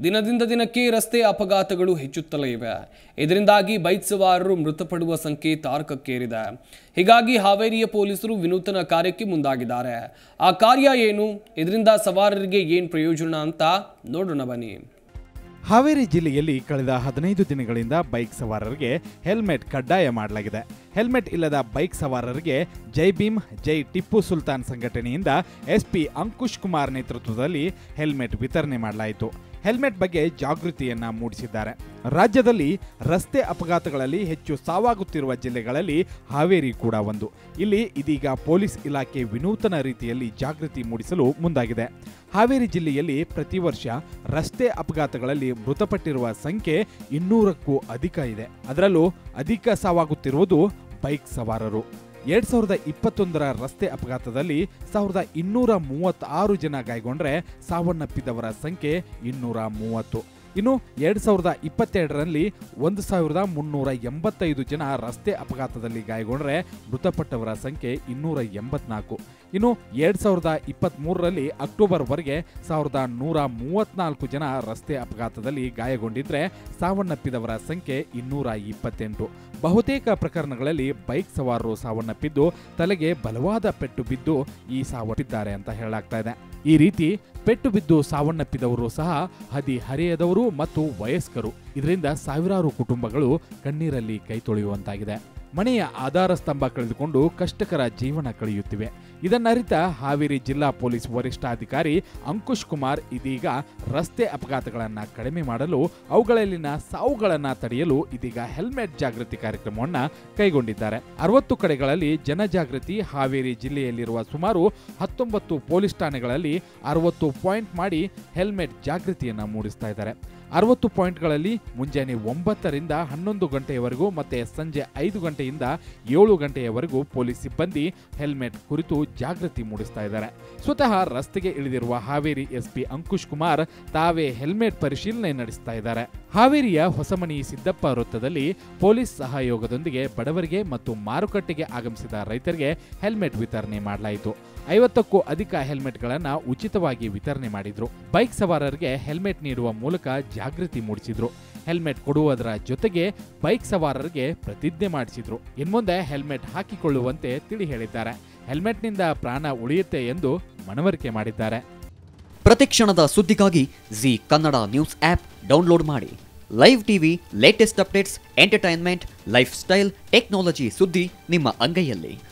ದಿನದಿಂದ ದಿನಕ್ಕೆ ರಸ್ತೆ ಅಪಘಾತಗಳು ಹೆಚ್ಚುತ್ತಲೇ ಇವೆ ಇದರಿಂದಾಗಿ ಬೈಕ್ ಸವಾರರು ಮೃತಪಡುವ ಸಂಖ್ಯೆ ತಾರಕಕ್ಕೇರಿದೆ ಹೀಗಾಗಿ ಹಾವೇರಿಯ ಪೊಲೀಸರು ವಿನೂತನ ಕಾರ್ಯಕ್ಕೆ ಮುಂದಾಗಿದ್ದಾರೆ ಆ ಕಾರ್ಯ ಏನು ಇದರಿಂದ ಸವಾರರಿಗೆ ಏನು ಪ್ರಯೋಜನ ಅಂತ ನೋಡೋಣ ಬನ್ನಿ ಹಾವೇರಿ ಜಿಲ್ಲೆಯಲ್ಲಿ ಕಳೆದ ಹದಿನೈದು ದಿನಗಳಿಂದ ಬೈಕ್ ಸವಾರರಿಗೆ ಹೆಲ್ಮೆಟ್ ಕಡ್ಡಾಯ ಮಾಡಲಾಗಿದೆ ಹೆಲ್ಮೆಟ್ ಇಲ್ಲದ ಬೈಕ್ ಸವಾರರಿಗೆ ಜೈ ಭೀಮ್ ಜೈ ಟಿಪ್ಪು ಸುಲ್ತಾನ್ ಸಂಘಟನೆಯಿಂದ ಎಸ್ಪಿ ಅಂಕುಶ್ ಕುಮಾರ್ ನೇತೃತ್ವದಲ್ಲಿ ಹೆಲ್ಮೆಟ್ ವಿತರಣೆ ಮಾಡಲಾಯಿತು ಹೆಲ್ಮೆಟ್ ಬಗ್ಗೆ ಜಾಗೃತಿಯನ್ನ ಮೂಡಿಸಿದ್ದಾರೆ ರಾಜ್ಯದಲ್ಲಿ ರಸ್ತೆ ಅಪಘಾತಗಳಲ್ಲಿ ಹೆಚ್ಚು ಸಾವಾಗುತ್ತಿರುವ ಜಿಲ್ಲೆಗಳಲ್ಲಿ ಹಾವೇರಿ ಕೂಡ ಒಂದು ಇಲ್ಲಿ ಇದೀಗ ಪೊಲೀಸ್ ಇಲಾಖೆ ವಿನೂತನ ರೀತಿಯಲ್ಲಿ ಜಾಗೃತಿ ಮೂಡಿಸಲು ಮುಂದಾಗಿದೆ ಹಾವೇರಿ ಜಿಲ್ಲೆಯಲ್ಲಿ ಪ್ರತಿ ವರ್ಷ ರಸ್ತೆ ಅಪಘಾತಗಳಲ್ಲಿ ಮೃತಪಟ್ಟಿರುವ ಸಂಖ್ಯೆ ಇನ್ನೂರಕ್ಕೂ ಅಧಿಕ ಇದೆ ಅದರಲ್ಲೂ ಅಧಿಕ ಸಾವಾಗುತ್ತಿರುವುದು ಬೈಕ್ ಸವಾರರು ಎರಡ್ ಸಾವಿರದ ಇಪ್ಪತ್ತೊಂದರ ರಸ್ತೆ ಅಪಘಾತದಲ್ಲಿ ಸಾವಿರದ ಇನ್ನೂರ ಮೂವತ್ತಾರು ಜನ ಗಾಯಗೊಂಡ್ರೆ ಸಾವನ್ನಪ್ಪಿದವರ ಸಂಖ್ಯೆ ಇನ್ನೂರ ಮೂವತ್ತು ಇನ್ನು ಎರಡ್ ಸಾವಿರದ ಇಪ್ಪತ್ತೆರಡರಲ್ಲಿ ಒಂದು ಸಾವಿರದ ಮುನ್ನೂರ ಎಂಬತ್ತೈದು ಜನ ರಸ್ತೆ ಅಪಘಾತದಲ್ಲಿ ಗಾಯಗೊಂಡ್ರೆ ಮೃತಪಟ್ಟವರ ಸಂಖ್ಯೆ ಇನ್ನೂರ ಎಂಬತ್ನಾಲ್ಕು ಇನ್ನು ಎರಡ್ ಸಾವಿರದ ಇಪ್ಪತ್ತ್ಮೂರರಲ್ಲಿ ಅಕ್ಟೋಬರ್ವರೆಗೆ ಸಾವಿರದ ನೂರ ಮೂವತ್ನಾಲ್ಕು ಜನ ರಸ್ತೆ ಅಪಘಾತದಲ್ಲಿ ಗಾಯಗೊಂಡಿದ್ರೆ ಸಾವನ್ನಪ್ಪಿದವರ ಸಂಖ್ಯೆ ಇನ್ನೂರ ಇಪ್ಪತ್ತೆಂಟು ಬಹುತೇಕ ಪ್ರಕರಣಗಳಲ್ಲಿ ಬೈಕ್ ಸವಾರರು ಸಾವನ್ನಪ್ಪಿದ್ದು ತಲೆಗೆ ಬಲವಾದ ಪೆಟ್ಟು ಬಿದ್ದು ಈ ಸಾವನ್ನಪ್ಪಿದ್ದಾರೆ ಅಂತ ಹೇಳಲಾಗ್ತಾ ಇದೆ ಈ ರೀತಿ ಪೆಟ್ಟು ಬಿದ್ದು ಸಾವನ್ನಪ್ಪಿದವರು ಸಹ ಹದಿ ಹರೆಯದವರು ಮತ್ತು ವಯಸ್ಕರು ಇದರಿಂದ ಸಾವಿರಾರು ಕುಟುಂಬಗಳು ಕಣ್ಣೀರಲ್ಲಿ ಕೈ ತೊಳೆಯುವಂತಾಗಿದೆ ಮನೆಯ ಆಧಾರ ಸ್ತಂಭ ಕಳೆದುಕೊಂಡು ಕಷ್ಟಕರ ಜೀವನ ಕಳೆಯುತ್ತಿವೆ ಇದನ್ನರಿತ ಹಾವೇರಿ ಜಿಲ್ಲಾ ಪೊಲೀಸ್ ವರಿಷ್ಠಾಧಿಕಾರಿ ಅಂಕುಶ್ ಕುಮಾರ್ ಇದೀಗ ರಸ್ತೆ ಅಪಘಾತಗಳನ್ನು ಕಡಿಮೆ ಮಾಡಲು ಅವುಗಳಲ್ಲಿನ ಸಾವುಗಳನ್ನು ತಡೆಯಲು ಇದೀಗ ಹೆಲ್ಮೆಟ್ ಜಾಗೃತಿ ಕಾರ್ಯಕ್ರಮವನ್ನ ಕೈಗೊಂಡಿದ್ದಾರೆ ಅರವತ್ತು ಕಡೆಗಳಲ್ಲಿ ಜನಜಾಗೃತಿ ಹಾವೇರಿ ಜಿಲ್ಲೆಯಲ್ಲಿರುವ ಸುಮಾರು ಹತ್ತೊಂಬತ್ತು ಪೊಲೀಸ್ ಠಾಣೆಗಳಲ್ಲಿ ಅರವತ್ತು ಪಾಯಿಂಟ್ ಮಾಡಿ ಹೆಲ್ಮೆಟ್ ಜಾಗೃತಿಯನ್ನ ಮೂಡಿಸ್ತಾ ಇದ್ದಾರೆ ಅರವತ್ತು ಪಾಯಿಂಟ್ಗಳಲ್ಲಿ ಮುಂಜಾನೆ ಒಂಬತ್ತರಿಂದ ಹನ್ನೊಂದು ಗಂಟೆಯವರೆಗೂ ಮತ್ತೆ ಸಂಜೆ ಐದು ಗಂಟೆಯಿಂದ ಏಳು ಗಂಟೆಯವರೆಗೂ ಪೊಲೀಸ್ ಸಿಬ್ಬಂದಿ ಹೆಲ್ಮೆಟ್ ಕುರಿತು ಜಾಗೃತಿ ಮೂಡಿಸ್ತಾ ಇದ್ದಾರೆ ಸ್ವತಃ ರಸ್ತೆಗೆ ಇಳಿದಿರುವ ಹಾವೇರಿ ಎಸ್ಪಿ ಅಂಕುಶ್ ಕುಮಾರ್ ತಾವೇ ಹೆಲ್ಮೆಟ್ ಪರಿಶೀಲನೆ ನಡೆಸ್ತಾ ಇದ್ದಾರೆ ಹಾವೇರಿಯ ಹೊಸಮನಿ ಸಿದ್ದಪ್ಪ ವೃತ್ತದಲ್ಲಿ ಪೊಲೀಸ್ ಸಹಯೋಗದೊಂದಿಗೆ ಬಡವರಿಗೆ ಮತ್ತು ಮಾರುಕಟ್ಟೆಗೆ ಆಗಮಿಸಿದ ರೈತರಿಗೆ ಹೆಲ್ಮೆಟ್ ವಿತರಣೆ ಮಾಡಲಾಯಿತು ಐವತ್ತಕ್ಕೂ ಅಧಿಕ ಹೆಲ್ಮೆಟ್ಗಳನ್ನು ಉಚಿತವಾಗಿ ವಿತರಣೆ ಮಾಡಿದ್ರು ಬೈಕ್ ಸವಾರರಿಗೆ ಹೆಲ್ಮೆಟ್ ನೀಡುವ ಮೂಲಕ ಜಾಗೃತಿ ಮೂಡಿಸಿದ್ರು ಹೆಲ್ಮೆಟ್ ಕೊಡುವುದರ ಜೊತೆಗೆ ಬೈಕ್ ಸವಾರರಿಗೆ ಪ್ರತಿಜ್ಞೆ ಮಾಡಿಸಿದ್ರು ಇನ್ಮುಂದೆ ಹೆಲ್ಮೆಟ್ ಹಾಕಿಕೊಳ್ಳುವಂತೆ ತಿಳಿ ಹೇಳಿದ್ದಾರೆ ಹೆಲ್ಮೆಟ್ನಿಂದ ಪ್ರಾಣ ಉಳಿಯುತ್ತೆ ಎಂದು ಮನವರಿಕೆ ಮಾಡಿದ್ದಾರೆ ಪ್ರತಿಕ್ಷಣದ ಸುದ್ದಿಗಾಗಿ Zee Kannada news app download ಮಾಡಿ live TV latest updates entertainment lifestyle technology ಸುದ್ದಿ ನಿಮ್ಮ ಅಂಗೈಯಲ್ಲಿ